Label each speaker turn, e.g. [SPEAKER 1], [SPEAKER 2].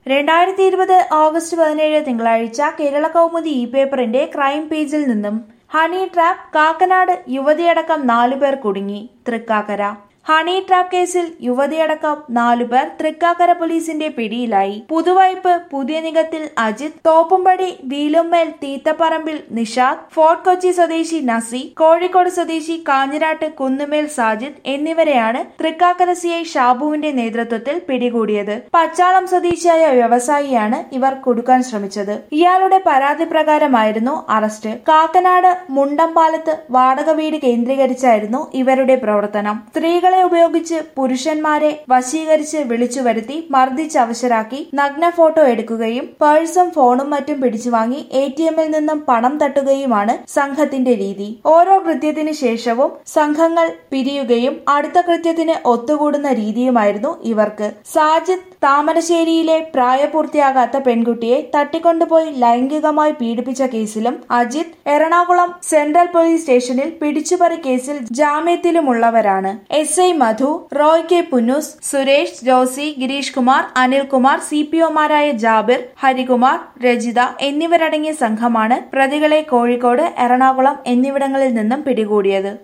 [SPEAKER 1] രണ്ടായിരത്തി ഇരുപത് ഓഗസ്റ്റ് പതിനേഴ് തിങ്കളാഴ്ച കേരള കൗമുദി ഇ പേപ്പറിന്റെ ക്രൈം പേജിൽ നിന്നും ഹണി ട്രാപ്പ് കാക്കനാട് യുവതിയടക്കം നാലുപേർ കുടുങ്ങി തൃക്കാക്കര ഹണി ട്രാപ്പ് കേസിൽ യുവതിയടക്കം നാലുപേർ തൃക്കാക്കര പോലീസിന്റെ പിടിയിലായി പുതുവൈപ്പ് പുതിയ നികത്തിൽ അജിത് തോപ്പുംപടി വീലുമ്മേൽ തീത്തപ്പറമ്പിൽ നിഷാദ് ഫോർട്ട് കൊച്ചി സ്വദേശി നസി കോഴിക്കോട് സ്വദേശി കാഞ്ഞിരാട്ട് കുന്നുമേൽ സാജിദ് എന്നിവരെയാണ് തൃക്കാക്കര സി ഐ ഷാബുവിന്റെ നേതൃത്വത്തിൽ പിടികൂടിയത് പച്ചാളം സ്വദേശിയായ വ്യവസായിയാണ് ഇവർ കുടുക്കാൻ ശ്രമിച്ചത് ഇയാളുടെ പരാതി പ്രകാരമായിരുന്നു അറസ്റ്റ് കാക്കനാട് മുണ്ടമ്പാലത്ത് വാടക വീട് കേന്ദ്രീകരിച്ചായിരുന്നു ഇവരുടെ പ്രവർത്തനം സ്ത്രീകളെ ഉപയോഗിച്ച് പുരുഷന്മാരെ വശീകരിച്ച് വിളിച്ചു വരുത്തി മർദ്ദിച്ച് അവശരാക്കി നഗ്ന ഫോട്ടോ എടുക്കുകയും പേഴ്സും ഫോണും മറ്റും പിടിച്ചുവാങ്ങി എ ടി എമ്മിൽ നിന്നും പണം തട്ടുകയുമാണ് സംഘത്തിന്റെ രീതി ഓരോ കൃത്യത്തിന് ശേഷവും സംഘങ്ങൾ പിരിയുകയും അടുത്ത കൃത്യത്തിന് ഒത്തുകൂടുന്ന രീതിയുമായിരുന്നു ഇവർക്ക് സാജിദ് താമരശ്ശേരിയിലെ പ്രായപൂർത്തിയാകാത്ത പെൺകുട്ടിയെ തട്ടിക്കൊണ്ടുപോയി ലൈംഗികമായി പീഡിപ്പിച്ച കേസിലും അജിത് എറണാകുളം സെൻട്രൽ പോലീസ് സ്റ്റേഷനിൽ പിടിച്ചുപറി കേസിൽ ജാമ്യത്തിലുമുള്ളവരാണ് S I Madhu Roy K Punnoose Suresh Josy Gireesh Kumar Anilkumar C P ഒമാരായ ജാബിർ ഹരികുമാർ രജിത എന്നിവരടങ്ങിയ സംഘമാണ് പ്രതികളെ കോഴിക്കോട് എറണാകുളം എന്നിവിടങ്ങളിൽ നിന്നും പിടികൂടിയത്